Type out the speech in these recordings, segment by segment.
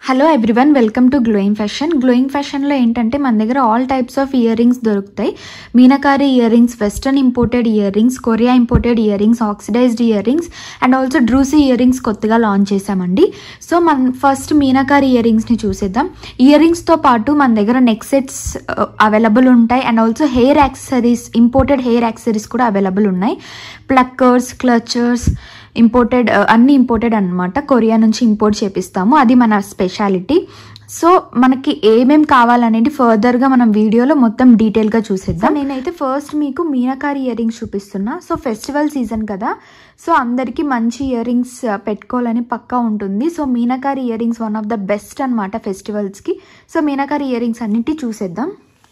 hello everyone welcome to glowing fashion glowing ఫ్యాషన్లో ఏంటంటే మన దగ్గర all types of earrings దొరుకుతాయి meenakari earrings western imported earrings Korea imported earrings oxidised earrings and also druzy earrings కొత్తగా launch చేశామండి so మన first meenakari ఇయర్ రింగ్స్ని చూసేద్దాం ఇయర్ రింగ్స్తో పాటు మన దగ్గర నెక్ సెట్స్ అవైలబుల్ ఉంటాయి and also hair accessories imported hair accessories కూడా అవైలబుల్ ఉన్నాయి ప్లక్కర్స్ క్లచర్స్ ఇంపోర్టెడ్ అన్ని ఇంపోర్టెడ్ అనమాట కొరియా నుంచి ఇంపోర్ట్ చేపిస్తాము అది మన స్పెషాలిటీ సో మనకి ఏమేం కావాలనేది ఫర్దర్గా మనం వీడియోలో మొత్తం డీటెయిల్గా చూసేద్దాం నేనైతే ఫస్ట్ మీకు మీనాకారి ఇయర్ రింగ్స్ చూపిస్తున్నా సో ఫెస్టివల్ సీజన్ కదా సో అందరికీ మంచి ఇయర్ రింగ్స్ పెట్టుకోవాలని పక్కా ఉంటుంది so meenakari earrings one of the best అనమాట ఫెస్టివల్స్కి సో మీనాకారి ఇయర్ రింగ్స్ అన్నిటి చూసేద్దాం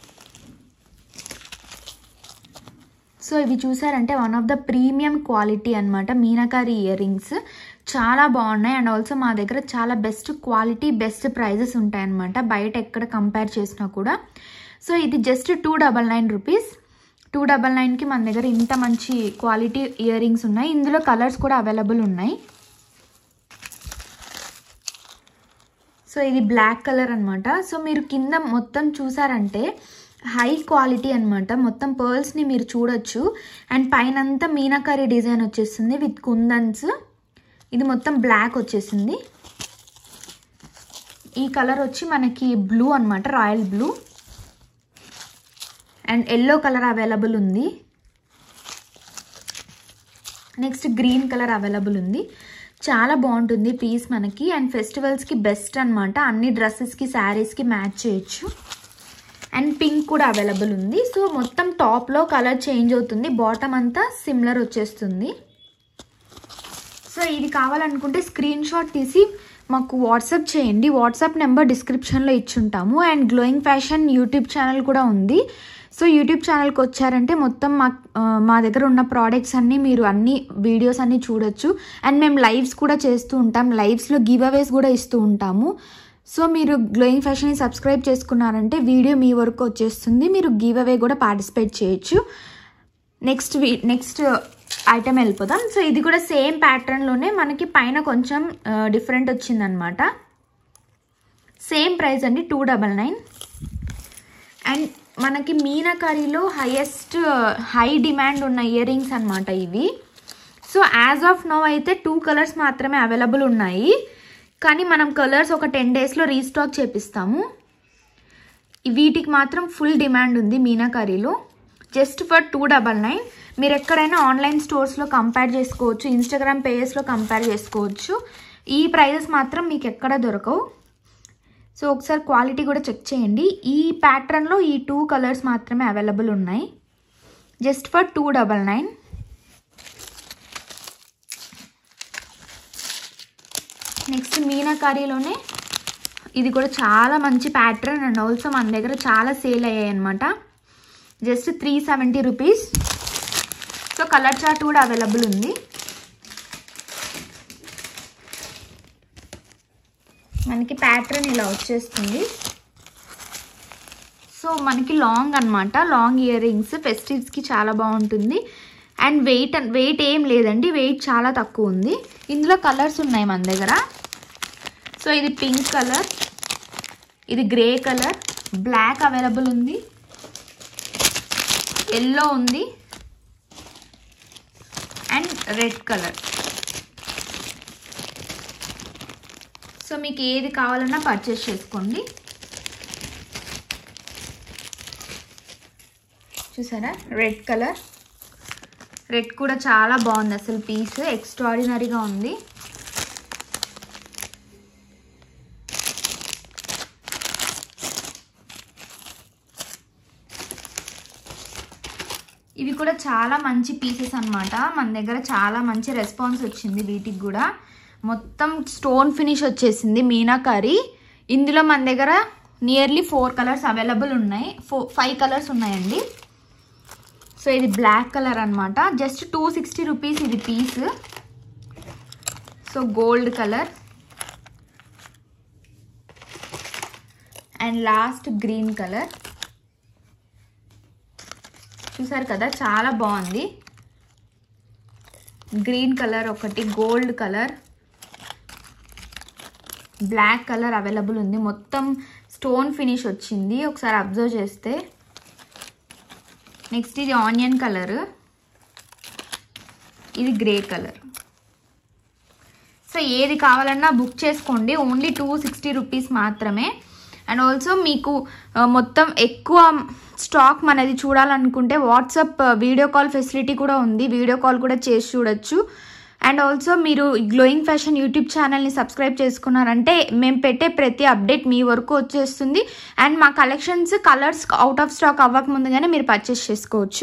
సో ఇవి చూసారంటే one of the premium quality అనమాట మీనాకారి ఇయర్ రింగ్స్ చాలా బాగున్నాయి అండ్ ఆల్సో మా దగ్గర చాలా బెస్ట్ క్వాలిటీ బెస్ట్ ప్రైజెస్ ఉంటాయన్నమాట బయట ఎక్కడ కంపేర్ చేసినా కూడా సో ఇది just two double nine rupees two double నైన్కి మన దగ్గర ఇంత మంచి క్వాలిటీ ఇయర్ రింగ్స్ ఉన్నాయి ఇందులో కలర్స్ కూడా అవైలబుల్ ఉన్నాయి సో ఇది బ్లాక్ కలర్ అనమాట సో మీరు కింద మొత్తం చూసారంటే హై క్వాలిటీ అనమాట మొత్తం పర్ల్స్ని మీరు చూడొచ్చు అండ్ పైనంతా మీనాకారి డిజైన్ వచ్చేస్తుంది విత్ కుందన్స్ ఇది మొత్తం బ్లాక్ వచ్చేసింది ఈ కలర్ వచ్చి మనకి బ్లూ అనమాట royal blue and yellow colour available ఉంది నెక్స్ట్ గ్రీన్ కలర్ అవైలబుల్ ఉంది చాలా బాగుంటుంది పీస్ మనకి అండ్ ఫెస్టివల్స్కి బెస్ట్ అనమాట అన్ని డ్రెస్సెస్కి శారీస్కి మ్యాచ్ చేయొచ్చు అండ్ పింక్ కూడా అవైలబుల్ ఉంది సో మొత్తం టాప్లో కలర్ చేంజ్ అవుతుంది బాటమ్ అంతా సిమిలర్ వచ్చేస్తుంది సో ఇది కావాలనుకుంటే స్క్రీన్ షాట్ తీసి మాకు వాట్సాప్ చేయండి వాట్సాప్ నెంబర్ డిస్క్రిప్షన్లో ఇచ్చుంటాము and glowing fashion YouTube channel కూడా ఉంది సో యూట్యూబ్ ఛానల్కి వచ్చారంటే మొత్తం మా మా దగ్గర ఉన్న ప్రోడక్ట్స్ అన్నీ మీరు అన్ని వీడియోస్ అన్నీ చూడొచ్చు అండ్ మేము లైవ్స్ కూడా చేస్తూ ఉంటాం లైవ్స్లో గివ్ అవేస్ కూడా ఇస్తూ ఉంటాము సో మీరు గ్లోయింగ్ ఫ్యాషన్ని సబ్స్క్రైబ్ చేసుకున్నారంటే వీడియో మీ వరకు వచ్చేస్తుంది మీరు గివ్ అవే కూడా పార్టిసిపేట్ చేయొచ్చు నెక్స్ట్ వీ నెక్స్ట్ ఐటమ్ వెళ్ళిపోదాం సో ఇది కూడా సేమ్ ప్యాటర్న్లోనే మనకి పైన కొంచెం డిఫరెంట్ వచ్చిందనమాట సేమ్ ప్రైస్ అండి టూ డబల్ నైన్ అండ్ మనకి మీనాకారిలో హైయెస్ట్ హై డిమాండ్ ఉన్న ఇయర్ రింగ్స్ అనమాట ఇవి సో యాజ్ ఆఫ్ నో అయితే టూ కలర్స్ మాత్రమే అవైలబుల్ ఉన్నాయి కానీ మనం కలర్స్ ఒక టెన్ డేస్లో రీస్టాక్ చేపిస్తాము వీటికి మాత్రం ఫుల్ డిమాండ్ ఉంది మీనాకారీలో just for two double nine మీరు ఎక్కడైనా ఆన్లైన్ స్టోర్స్లో కంపేర్ చేసుకోవచ్చు ఇన్స్టాగ్రామ్ పేజెస్లో కంపేర్ చేసుకోవచ్చు ఈ ప్రైజెస్ మాత్రం మీకు ఎక్కడ దొరకవు సో ఒకసారి క్వాలిటీ కూడా చెక్ చేయండి ఈ ప్యాటర్న్లో ఈ టూ కలర్స్ మాత్రమే అవైలబుల్ ఉన్నాయి just for two double nine next మీనాకారీలోనే ఇది కూడా చాలా మంచి ప్యాటర్న్ అండ్ ఆల్సో మన దగ్గర చాలా సేల్ అయ్యాయి అనమాట just three seventy rupees so colour chart కూడా అవైలబుల్ ఉంది మనకి ప్యాటర్న్ ఇలా వచ్చేస్తుంది సో మనకి లాంగ్ అనమాట లాంగ్ ఇయర్ రింగ్స్ ఫెస్టివ్స్కి చాలా బాగుంటుంది అండ్ వెయిట్ వెయిట్ ఏం లేదండి వెయిట్ చాలా తక్కువ ఉంది ఇందులో కలర్స్ ఉన్నాయి మన దగ్గర సో ఇది పింక్ కలర్ ఇది గ్రే కలర్ బ్లాక్ అవైలబుల్ ఉంది ఎల్లో ఉంది అండ్ రెడ్ కలర్ సో మీకు ఏది కావాలన్నా పర్చేస్ చేసుకోండి చూసారా రెడ్ కలర్ రెడ్ కూడా చాలా బాగుంది అసలు పీస్ ఎక్స్ట్రాడినరీగా ఉంది ఇవి కూడా చాలా మంచి పీసెస్ అనమాట మన దగ్గర చాలా మంచి రెస్పాన్స్ వచ్చింది వీటికి కూడా మొత్తం స్టోన్ ఫినిష్ వచ్చేసింది మీనాకారి ఇందులో మన దగ్గర నియర్లీ ఫోర్ కలర్స్ అవైలబుల్ ఉన్నాయి ఫోర్ ఫైవ్ కలర్స్ ఉన్నాయండి సో ఇది బ్లాక్ కలర్ అనమాట జస్ట్ టూ సిక్స్టీ రూపీస్ ఇది piece so gold colour and last green colour చూసారు కదా చాలా బాగుంది గ్రీన్ కలర్ ఒకటి gold colour black colour available ఉంది మొత్తం స్టోన్ ఫినిష్ వచ్చింది ఒకసారి అబ్జర్వ్ చేస్తే నెక్స్ట్ ఇది ఆనియన్ కలర్ ఇది గ్రే కలర్ సో ఏది కావాలన్నా బుక్ చేసుకోండి ఓన్లీ టూ సిక్స్టీ రూపీస్ మాత్రమే అండ్ ఆల్సో మీకు ఆ, మొత్తం ఎక్కువ స్టాక్ మనది చూడాలనుకుంటే వాట్సాప్ వీడియో కాల్ ఫెసిలిటీ కూడా ఉంది వీడియో కాల్ కూడా చేసి చూడొచ్చు అండ్ ఆల్సో మీరు గ్లోయింగ్ ఫ్యాషన్ యూట్యూబ్ ఛానల్ని సబ్స్క్రైబ్ చేసుకున్నారంటే మేము పెట్టే ప్రతి అప్డేట్ మీ వరకు వచ్చేస్తుంది అండ్ మా collections colours out of stock అవ్వక ముందుగానే మీరు పర్చేస్ చేసుకోవచ్చు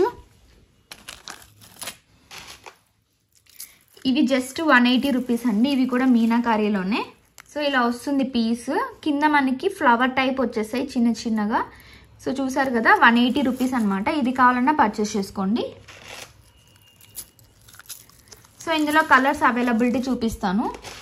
ఇవి జస్ట్ వన్ ఎయిటీ రూపీస్ అండి ఇవి కూడా మీనాకారీలోనే సో ఇలా వస్తుంది పీస్ కింద మనకి ఫ్లవర్ టైప్ వచ్చేసాయి చిన్న చిన్నగా సో చూసారు కదా వన్ ఎయిటీ రూపీస్ అనమాట ఇది కావాలన్నా పర్చేస్ చేసుకోండి సో ఇందులో కలర్స్ అవైలబిలిటీ చూపిస్తాను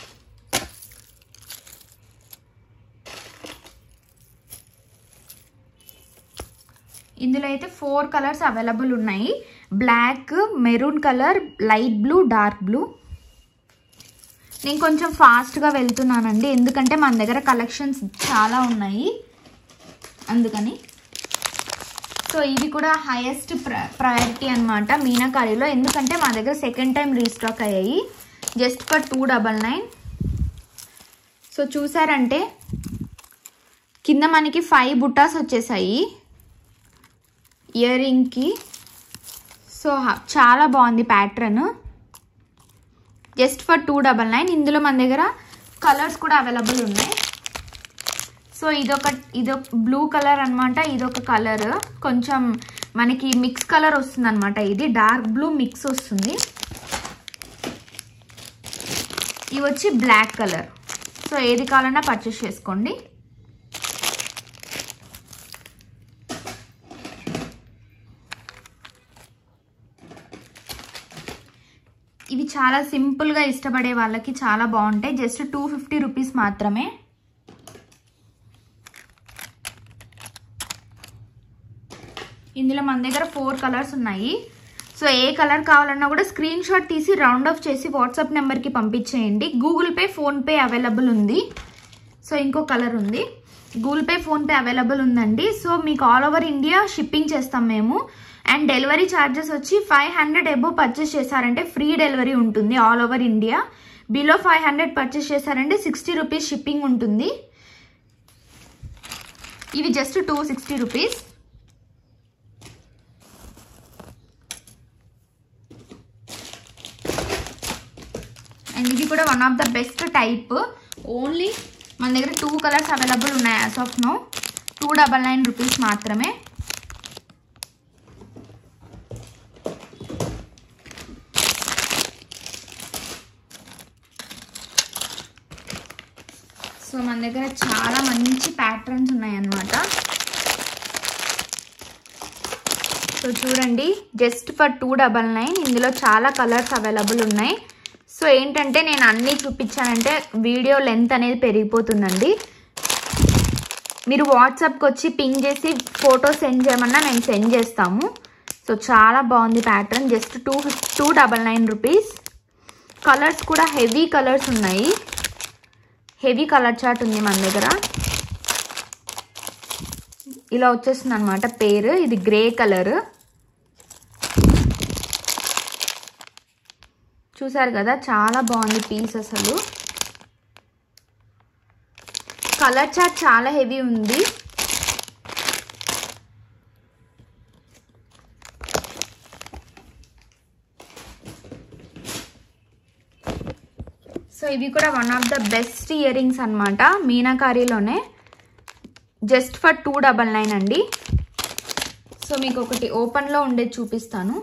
ఇందులో అయితే ఫోర్ కలర్స్ అవైలబుల్ ఉన్నాయి black maroon colour light blue dark blue నేను కొంచెం ఫాస్ట్గా వెళ్తున్నానండి ఎందుకంటే మన దగ్గర కలెక్షన్స్ చాలా ఉన్నాయి అందుకని సో ఇవి కూడా హైయెస్ట్ ప్రయారిటీ అనమాట మీనాకారీలో ఎందుకంటే మా దగ్గర సెకండ్ టైం రీస్టాక్ అయ్యాయి just for two double nine so చూసారంటే కింద మనకి ఫైవ్ బుట్టాస్ వచ్చేసాయి ఇయర్ రింగ్కి సో హ- చాలా బాగుంది pattern just for two double nine ఇందులో మన దగ్గర కలర్స్ కూడా అవైలబుల్ ఉన్నాయి సో ఇదొక ఇదొక బ్లూ కలర్ అనమాట ఇదొక కలర్ కొంచెం మనకి మిక్స్ కలర్ వస్తుంది అనమాట ఇది డార్క్ బ్లూ మిక్స్ వస్తుంది ఇవి వచ్చి బ్లాక్ కలర్ సో ఏది కావాలన్నా పర్చేస్ చేసుకోండి ఇవి చాలా సింపుల్గా ఇష్టపడే వాళ్ళకి చాలా బాగుంటాయి జస్ట్ టూ ఫిఫ్టీ రూపీస్ మాత్రమే ఇందులో మన దగ్గర ఫోర్ కలర్స్ ఉన్నాయి సో ఏ కలర్ కావాలన్నా కూడా స్క్రీన్ షాట్ తీసి రౌండ్ ఆఫ్ చేసి వాట్సాప్ నెంబర్కి పంపించేయండి గూగుల్ పే ఫోన్పే అవైలబుల్ ఉంది సో ఇంకో కలర్ ఉంది గూగుల్ పే ఫోన్పే అవైలబుల్ ఉందండి సో మీకు ఆల్ ఓవర్ ఇండియా షిప్పింగ్ చేస్తాం మేము అండ్ డెలివరీ ఛార్జెస్ వచ్చి ఫైవ్ హండ్రెడ్ ఎబో పర్చేస్ చేశారంటే ఫ్రీ డెలివరీ ఉంటుంది all over India below five hundred purchase చేశారంటే సిక్స్టీ రూపీస్ షిప్పింగ్ ఉంటుంది ఇవి just two sixty rupees and ఇది కూడా one of the best type only మన దగ్గర టూ కలర్స్ అవైలబుల్ ఉన్నాయి as of now two double nine rupees మాత్రమే so మన దగ్గర చాలా మంచి ప్యాటర్న్స్ ఉన్నాయన్నమాట సో చూడండి just for two double nine ఇందులో చాలా కలర్స్ అవైలబుల్ ఉన్నాయి సో ఏంటంటే నేను అన్నీ చూపించానంటే వీడియో లెంత్ అనేది పెరిగిపోతుందండి మీరు వాట్సాప్కి వచ్చి పింగ్ చేసి ఫోటో సెండ్ చేయమన్నా మేము సెండ్ చేస్తాము సో చాలా బాగుంది pattern just two two double nine rupees colours కూడా హెవీ కలర్స్ ఉన్నాయి హెవీ కలర్ చార్ట్ ఉంది మన దగ్గర ఇలా వచ్చేస్తుంది అనమాట పేరు ఇది గ్రే కలర్ చూసారు కదా చాలా బాగుంది పీస్ అసలు కలర్ చార్ట్ చాలా హెవీ ఉంది సో ఇవి కూడా one of the best earrings అనమాట మీనాకారీలోనే just for two double nine అండి సో మీకు ఒకటి ఓపెన్లో ఉండేది చూపిస్తాను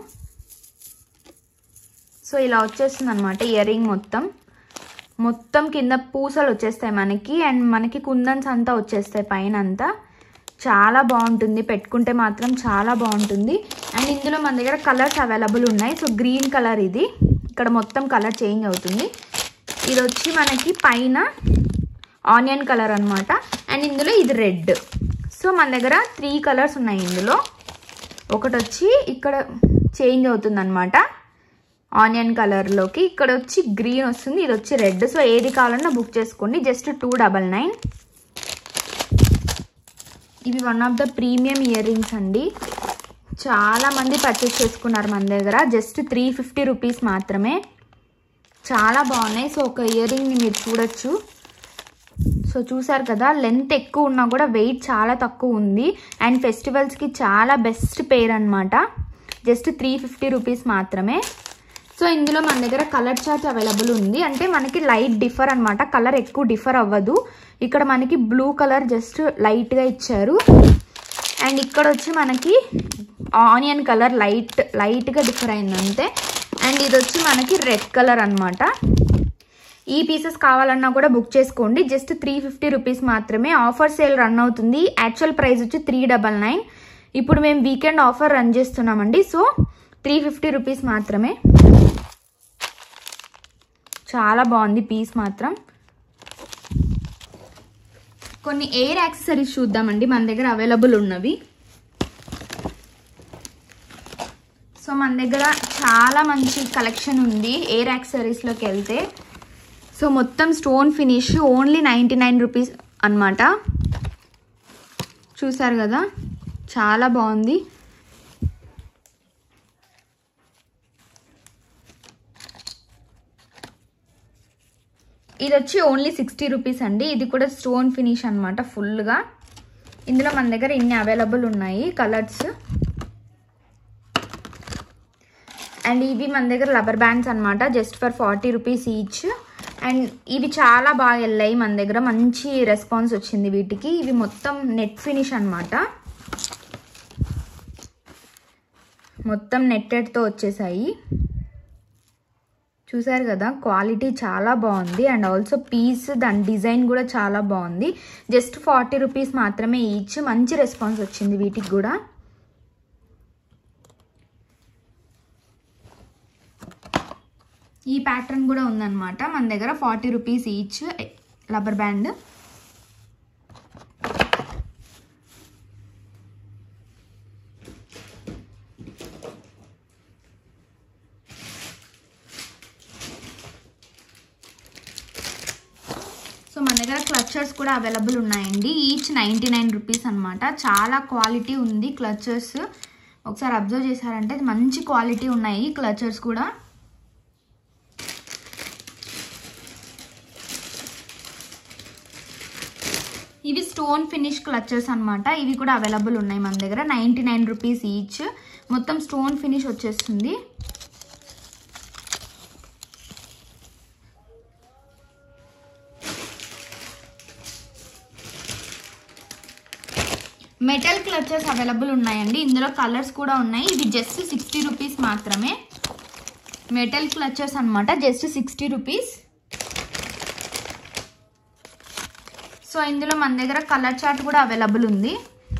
సో ఇలా వచ్చేస్తుంది అనమాట ఇయర్ రింగ్ మొత్తం మొత్తం కింద పూసలు వచ్చేస్తాయి మనకి అండ్ మనకి కుందన్స్ అంతా వచ్చేస్తాయి పైన అంతా చాలా బాగుంటుంది పెట్టుకుంటే మాత్రం చాలా బాగుంటుంది అండ్ ఇందులో మన దగ్గర కలర్స్ అవైలబుల్ ఉన్నాయి సో గ్రీన్ కలర్ ఇది ఇక్కడ మొత్తం కలర్ చేంజ్ అవుతుంది ఇది వచ్చి మనకి పైన ఆనియన్ కలర్ అనమాట అండ్ ఇందులో ఇది రెడ్ సో మన దగ్గర త్రీ కలర్స్ ఉన్నాయి ఇందులో ఒకటి వచ్చి ఇక్కడ చేంజ్ అవుతుంది అనమాట ఆనియన్ కలర్లోకి ఇక్కడ వచ్చి గ్రీన్ వస్తుంది ఇది వచ్చి రెడ్ సో ఏది కావాలన్నా బుక్ చేసుకోండి జస్ట్ టూ డబల్ నైన్ ఇవి one of the premium earrings అండి చాలా మంది పర్చేస్ చేసుకున్నారు మన దగ్గర జస్ట్ త్రీ ఫిఫ్టీ రూపీస్ మాత్రమే చాలా బాగున్నాయి సో ఒక ఇయర్ రింగ్ని మీరు చూడొచ్చు సో చూసారు కదా లెంత్ ఎక్కువ ఉన్నా కూడా వెయిట్ చాలా తక్కువ ఉంది అండ్ ఫెస్టివల్స్కి చాలా బెస్ట్ పేర్ అనమాట జస్ట్ త్రీ ఫిఫ్టీ రూపీస్ మాత్రమే సో ఇందులో మన దగ్గర కలర్ చార్ట్ అవైలబుల్ ఉంది అంటే మనకి లైట్ డిఫర్ అనమాట కలర్ ఎక్కువ డిఫర్ అవ్వదు ఇక్కడ మనకి బ్లూ కలర్ జస్ట్ లైట్గా ఇచ్చారు అండ్ ఇక్కడ వచ్చి మనకి ఆనియన్ కలర్ లైట్ లైట్గా డిఫర్ అయింది అంతే అండ్ ఇది వచ్చి మనకి రెడ్ కలర్ అనమాట ఈ పీసెస్ కావాలన్నా కూడా బుక్ చేసుకోండి జస్ట్ త్రీ ఫిఫ్టీ రూపీస్ మాత్రమే ఆఫర్ సేల్ రన్ అవుతుంది యాక్చువల్ ప్రైస్ వచ్చి త్రీ డబల్ నైన్ ఇప్పుడు మేము వీకెండ్ ఆఫర్ రన్ చేస్తున్నామండి సో త్రీ ఫిఫ్టీ రూపీస్ మాత్రమే చాలా బాగుంది పీస్ మాత్రం కొన్ని ఎయిర్ యాక్సెసరీస్ చూద్దామండి మన దగ్గర అవైలబుల్ ఉన్నవి సో మన దగ్గర చాలా మంచి కలెక్షన్ ఉంది ఎయిర్ యాక్సెసరీస్లోకి వెళ్తే సో మొత్తం stone finish only ninety nine rupees అనమాట చూసారు కదా చాలా బాగుంది ఇది వచ్చి ఓన్లీ సిక్స్టీ రూపీస్ అండి ఇది కూడా స్టోన్ ఫినిష్ అనమాట ఫుల్గా ఇందులో మన దగ్గర ఇన్ని అవైలబుల్ ఉన్నాయి కలర్స్ అండ్ ఇవి మన దగ్గర రబ్బర్ బ్యాండ్స్ అనమాట just for forty rupees each and ఇవి చాలా బాగా వెళ్ళాయి మన దగ్గర మంచి రెస్పాన్స్ వచ్చింది వీటికి ఇవి మొత్తం నెట్ ఫినిష్ అనమాట మొత్తం నెట్టెడ్తో వచ్చేసాయి చూసారు కదా క్వాలిటీ చాలా బాగుంది అండ్ ఆల్సో పీస్ దాని డిజైన్ కూడా చాలా బాగుంది జస్ట్ ఫార్టీ రూపీస్ మాత్రమే ఈచ్ మంచి రెస్పాన్స్ వచ్చింది వీటికి కూడా ఈ ప్యాటర్న్ కూడా ఉందన్నమాట మన దగ్గర forty rupees each rubber band so మన దగ్గర క్లచర్స్ కూడా అవైలబుల్ ఉన్నాయండి ఈచ్ నైంటీ నైన్ రూపీస్ అనమాట చాలా క్వాలిటీ ఉంది క్లచర్స్ ఒకసారి అబ్జర్వ్ చేశారంటే మంచి క్వాలిటీ ఉన్నాయి క్లచర్స్ కూడా ఇవి స్టోన్ ఫినిష్ క్లచర్స్ అనమాట ఇవి కూడా అవైలబుల్ ఉన్నాయి మన దగ్గర నైంటీ నైన్ రూపీస్ ఈచ్ మొత్తం స్టోన్ ఫినిష్ వచ్చేస్తుంది మెటల్ క్లచర్స్ అవైలబుల్ ఉన్నాయండి ఇందులో కలర్స్ కూడా ఉన్నాయి ఇవి జస్ట్ సిక్స్టీ రూపీస్ మాత్రమే మెటల్ క్లచర్స్ అనమాట జస్ట్ సిక్స్టీ రూపీస్ సో ఇందులో మన దగ్గర కలర్ చార్ట్ కూడా అవైలబుల్ ఉంది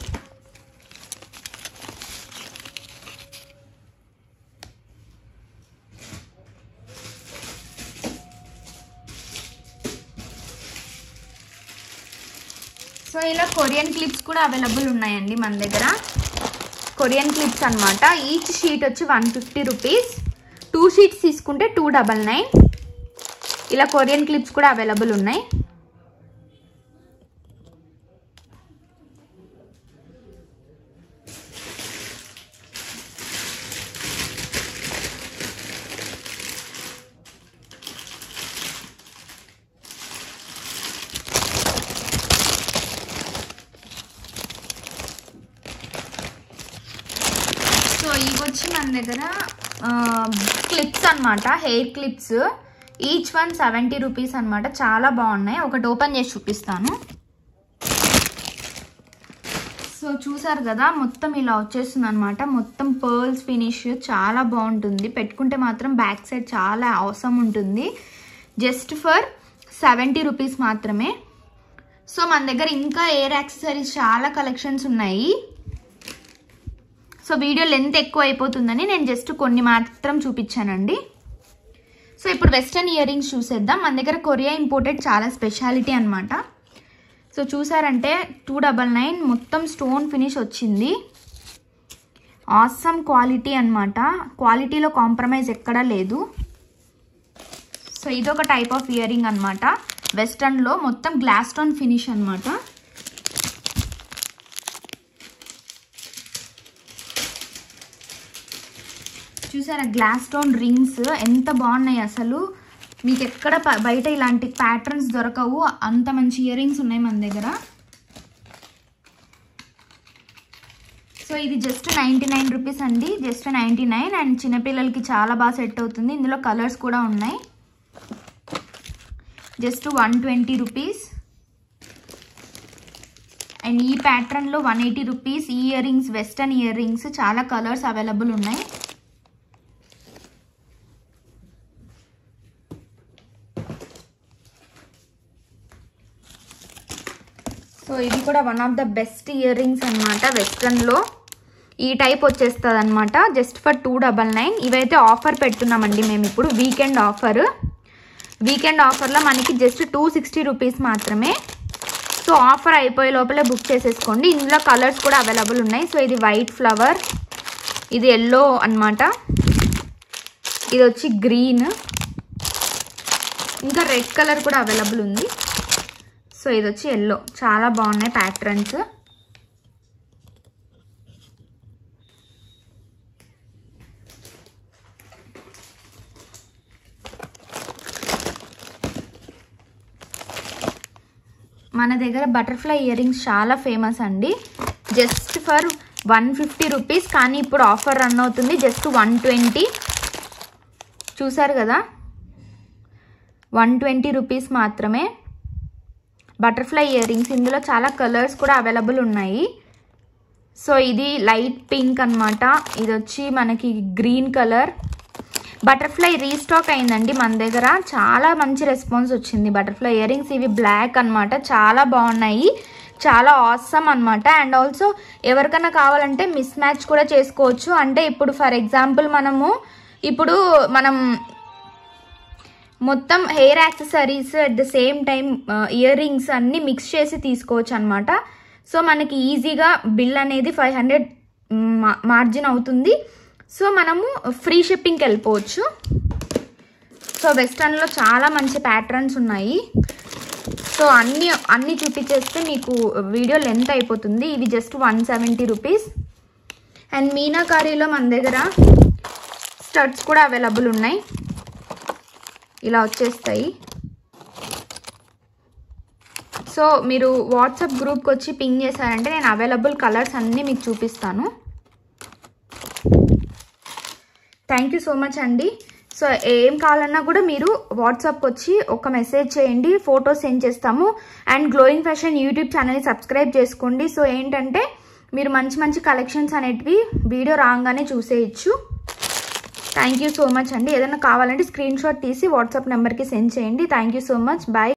సో ఇలా కొరియన్ క్లిప్స్ కూడా అవైలబుల్ ఉన్నాయండి మన దగ్గర కొరియన్ క్లిప్స్ అనమాట ఈచ్ షీట్ వచ్చి one fifty rupees two sheets తీసుకుంటే టూ డబల్ నైన్ ఇలా కొరియన్ క్లిప్స్ కూడా అవైలబుల్ ఉన్నాయి సో ఇవి వచ్చి మన దగ్గర క్లిప్స్ అనమాట hair clips each one seventy rupees అనమాట చాలా బాగున్నాయి ఒకటి ఓపెన్ చేసి చూపిస్తాను సో చూసారు కదా మొత్తం ఇలా వచ్చేస్తుంది అనమాట మొత్తం పర్ల్స్ ఫినిష్ చాలా బాగుంటుంది పెట్టుకుంటే మాత్రం బ్యాక్ సైడ్ చాలా అవసరం ఉంటుంది జస్ట్ ఫర్ సెవెంటీ రూపీస్ మాత్రమే సో మన దగ్గర ఇంకా ఎయిర్ యాక్సెసరీస్ చాలా కలెక్షన్స్ ఉన్నాయి సో వీడియో లెంత్ ఎక్కువ అయిపోతుందని నేను జస్ట్ కొన్ని మాత్రం చూపించానండి సో ఇప్పుడు వెస్టర్న్ ఇయర్ రింగ్స్ చూసేద్దాం మన దగ్గర కొరియా ఇంపోర్టెడ్ చాలా స్పెషాలిటీ అనమాట సో చూసారంటే టూ డబల్ నైన్ మొత్తం స్టోన్ ఫినిష్ వచ్చింది ఆసమ్ క్వాలిటీ అన్నమాట క్వాలిటీలో కాంప్రమైజ్ ఎక్కడా లేదు సో ఇదొక టైప్ ఆఫ్ ఇయర్ రింగ్ అనమాట వెస్టర్న్లో మొత్తం గ్లాస్ స్టోన్ ఫినిష్ అనమాట చూసారా గ్లాస్ స్టోన్ రింగ్స్ ఎంత బాగున్నాయి అసలు మీకు ఎక్కడ ప- బయట ఇలాంటి ప్యాటర్న్స్ దొరకవు అంత మంచి ఇయర్ రింగ్స్ ఉన్నాయి మన దగ్గర సో ఇది జస్ట్ నైంటీ నైన్ రూపీస్ అండి జస్ట్ నైంటీ నైన్ అండ్ చిన్నపిల్లలకి చాలా బాగా సెట్ అవుతుంది ఇందులో కలర్స్ కూడా ఉన్నాయి just one twenty rupees and ఈ ప్యాటర్న్లో వన్ ఎయిటీ రూపీస్ ఈ earrings western earrings చాలా కలర్స్ అవైలబుల్ ఉన్నాయి సో ఇది కూడా one of the best earrings అనమాట వెస్ట్రన్లో ఈ టైప్ వచ్చేస్తుంది అనమాట just for two double nine ఇవైతే ఆఫర్ పెడుతున్నామండి మేము ఇప్పుడు వీకెండ్ ఆఫర్ వీకెండ్ ఆఫర్లో మనకి జస్ట్ టూ సిక్స్టీ రూపీస్ మాత్రమే సో ఆఫర్ అయిపోయే లోపలే బుక్ చేసేసుకోండి ఇందులో కలర్స్ కూడా అవైలబుల్ ఉన్నాయి సో ఇది వైట్ ఫ్లవర్ ఇది ఎల్లో అన్నమాట ఇది వచ్చి గ్రీన్ ఇంకా రెడ్ కలర్ కూడా అవైలబుల్ ఉంది సో ఇది వచ్చి ఎల్లో చాలా బాగున్నాయి ప్యాటర్న్స్ మన దగ్గర బటర్ఫ్లై ఇయర్ రింగ్స్ చాలా ఫేమస్ అండి just for one fifty rupees కానీ ఇప్పుడు ఆఫర్ రన్ అవుతుంది జస్ట్ వన్ ట్వంటీ చూసారు కదా వన్ ట్వంటీ రూపీస్ మాత్రమే బటర్ఫ్లై ఇయర్ రింగ్స్ ఇందులో చాలా కలర్స్ కూడా అవైలబుల్ ఉన్నాయి సో ఇది లైట్ పింక్ అన్నమాట ఇది వచ్చి మనకి గ్రీన్ కలర్ బటర్ఫ్లై రీస్టాక్ అయిందండి మన దగ్గర చాలా మంచి రెస్పాన్స్ వచ్చింది బటర్ఫ్లై ఇయర్ రింగ్స్ ఇవి బ్లాక్ అన్నమాట చాలా బాగున్నాయి చాలా ఆసమ్ అన్నమాట అండ్ ఆల్సో ఎవరికైనా కావాలంటే మిస్ మ్యాచ్ కూడా చేసుకోవచ్చు అంటే ఇప్పుడు ఫర్ ఎగ్జాంపుల్ మనము ఇప్పుడు మనం మొత్తం hair accessories at the same time earrings అన్ని మిక్స్ చేసి తీసుకోవచ్చు అనమాట సో మనకి ఈజీగా బిల్ అనేది ఫైవ్ హండ్రెడ్ మార్జిన్ అవుతుంది సో మనము ఫ్రీ షిప్పింగ్కి వెళ్ళిపోవచ్చు సో వెస్టర్న్లో చాలా మంచి ప్యాటర్న్స్ ఉన్నాయి సో అన్ని అన్ని చూపించేస్తే మీకు వీడియో లెంత్ అయిపోతుంది ఇవి just one seventy rupees and మీనాకారీలో మన దగ్గర స్టడ్స్ కూడా అవైలబుల్ ఉన్నాయి ఇలా వచ్చేస్తాయి సో మీరు వాట్సాప్ గ్రూప్కి వచ్చి పింగ్ చేశారంటే నేను అవైలబుల్ కలర్స్ అన్నీ మీకు చూపిస్తాను థ్యాంక్ యూ సో మచ్ అండి సో ఏం కావాలన్నా కూడా మీరు వాట్సాప్కి వచ్చి ఒక మెసేజ్ చేయండి ఫోటోస్ సెండ్ చేస్తాము అండ్ గ్లోయింగ్ ఫ్యాషన్ యూట్యూబ్ ఛానల్ని సబ్స్క్రైబ్ చేసుకోండి సో ఏంటంటే మీరు మంచి మంచి కలెక్షన్స్ అనేటివి వీడియో రాగానే చూసేయచ్చు థ్యాంక్ యూ సో మచ్ అండి ఏదైనా కావాలంటే స్క్రీన్ షాట్ తీసి వాట్సాప్ నెంబర్కి సెండ్ చేయండి thank you so much bye